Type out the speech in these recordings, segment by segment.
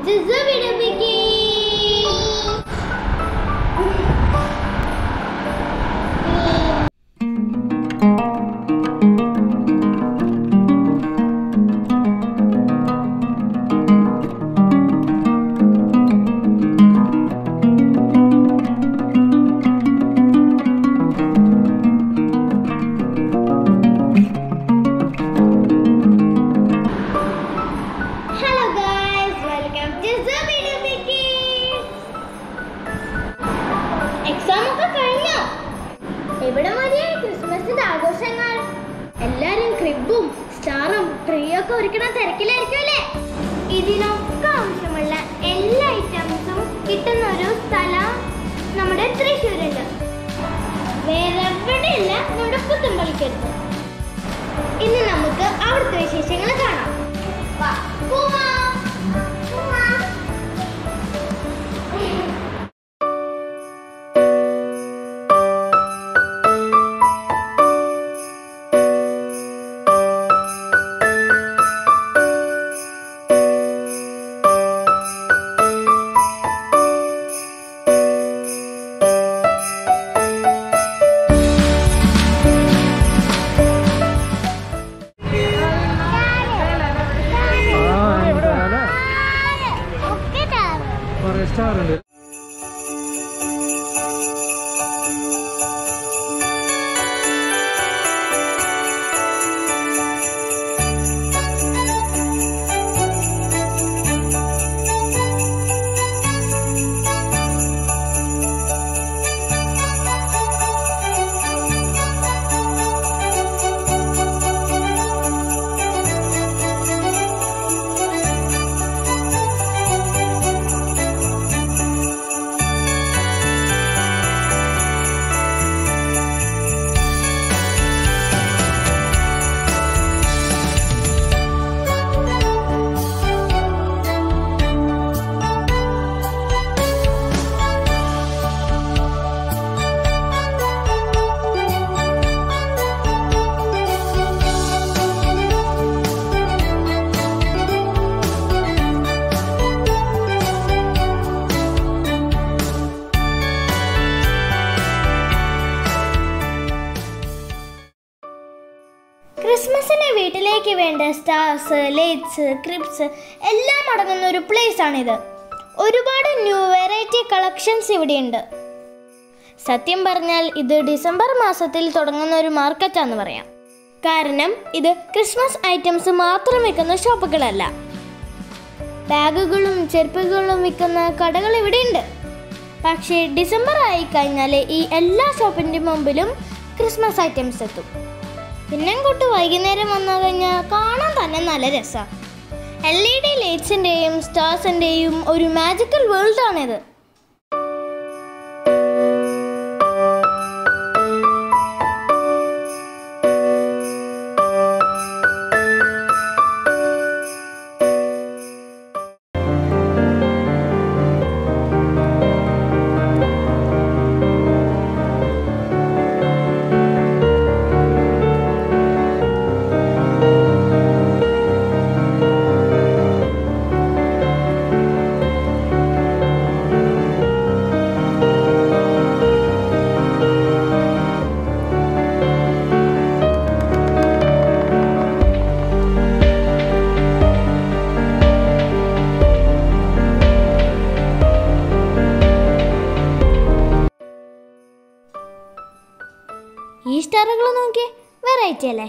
to Zubida Vicky! Hello guys, welcome to Zubida Vicky! Exam ഒക്കെ കഴിഞ്ഞോ എവിടെ മതിയായി ക്രിസ്മസിന്റെ ആഘോഷങ്ങൾ എല്ലാരും ക്രിബും സ്റ്റാറും ട്രീ ഒക്കെ ഒരുക്കണ തിരക്കിലായിരിക്കുമല്ലേ ഇതിനൊക്കെ ആവശ്യമുള്ള എല്ലാ ഐറ്റംസും കിട്ടുന്ന ഒരു സ്ഥലം നമ്മുടെ തൃശ്ശൂരുണ്ട് വേറെ എവിടെയില്ല നമ്മുടെ പുത്തുമ്പളിക്കടുത്ത് ഇന്ന് നമുക്ക് അവിടുത്തെ വിശേഷങ്ങൾ കാണാം വാ, പോവാം. പോവാം. ഒക്കെ താഴെ. സ്റ്റാർ ഉണ്ട് ക്രിസ്മസിന് വീട്ടിലേക്ക് വേണ്ട സ്റ്റാർസ് ലൈറ്റ്സ് ക്രിപ്സ് എല്ലാം അടങ്ങുന്ന ഒരു പ്ലേസ് ആണിത് ഒരുപാട് ന്യൂ വെറൈറ്റി കളക്ഷൻസ് ഇവിടെയുണ്ട് സത്യം പറഞ്ഞാൽ ഇത് ഡിസംബർ മാസത്തിൽ തുടങ്ങുന്ന ഒരു മാർക്കറ്റാന്ന് പറയാം കാരണം ഇത് ക്രിസ്മസ് ഐറ്റംസ് മാത്രം വിൽക്കുന്ന ഷോപ്പുകളല്ല ബാഗുകളും ചെരുപ്പുകളും വിൽക്കുന്ന കടകൾ ഇവിടെയുണ്ട് പക്ഷേ ഡിസംബർ ആയി കഴിഞ്ഞാൽ ഈ എല്ലാ ഷോപ്പിൻ്റെ മുമ്പിലും ക്രിസ്മസ് ഐറ്റംസ് എത്തും പിന്നെ കൂട്ട് വൈകുന്നേരം വന്നു കഴിഞ്ഞാൽ കാണാൻ തന്നെ നല്ല രസമാണ് എൽ ഇ ഡി ലൈറ്റ്സിൻ്റെയും സ്റ്റാർസിൻ്റെയും ഒരു മാജിക്കൽ വേൾഡാണിത് ഈ സ്റ്റാറുകൾ നോക്കിയേ വെറൈറ്റി അല്ലേ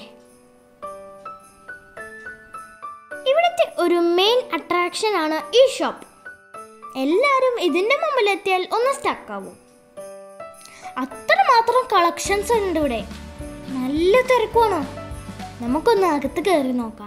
ഇവിടുത്തെ ഒരു മെയിൻ അട്രാക്ഷൻ ആണ് ഈ ഷോപ്പ് എല്ലാവരും ഇതിന്റെ മുമ്പിലെത്തിയാൽ ഒന്ന് സ്റ്റക്കാവും അത്രമാത്രം കളക്ഷൻസ് ഉണ്ട് ഇവിടെ നല്ല തിരക്കുവാണോ നമുക്കൊന്ന് അകത്ത് കയറി നോക്കാം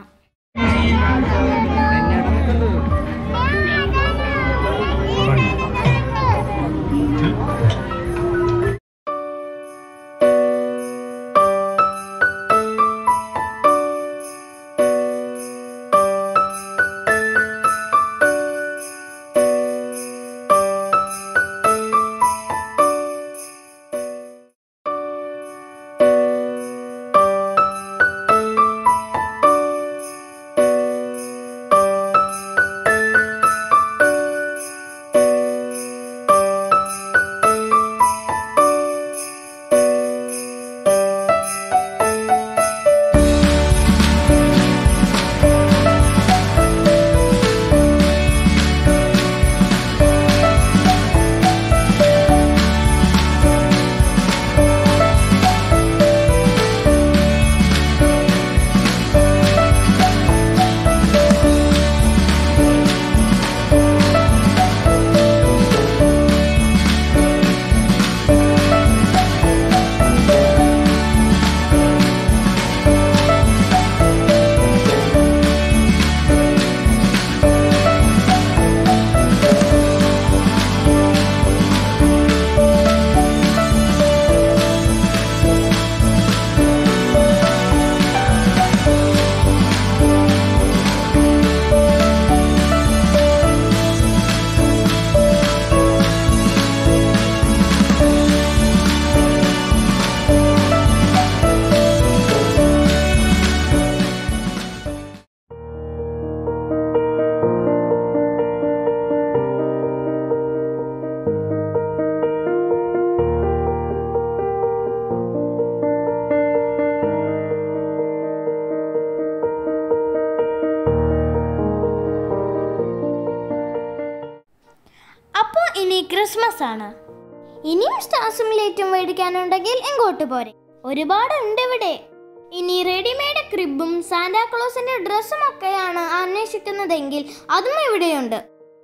ഇനി ക്രിസ്മസ് ആണ് ഇനിയും സ്റ്റാർസും ലൈറ്റും മേടിക്കാനുണ്ടെങ്കിൽ ഇങ്ങോട്ട് പോരെ ഒരുപാടുണ്ട് ഇവിടെ ഇനി റെഡിമെയ്ഡ് ക്രിബും സാന്റാക്ലോസിന്റെ ഡ്രസ്സും ഒക്കെയാണ് അന്വേഷിക്കുന്നതെങ്കിൽ അതും ഇവിടെയുണ്ട്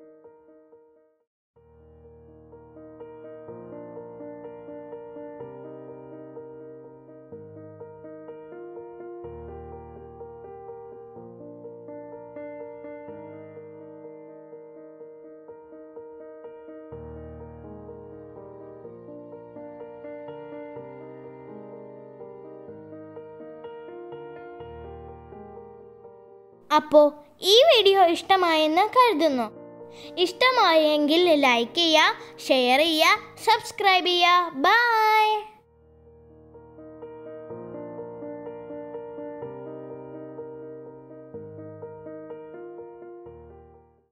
അപ്പോൾ ഈ വീഡിയോ ഇഷ്ടമായെന്ന് കരുതുന്നു ഇഷ്ടമായെങ്കിൽ ലൈക്ക് ചെയ്യുക ഷെയർ ചെയ്യുക സബ്സ്ക്രൈബ് ചെയ്യുക ബൈ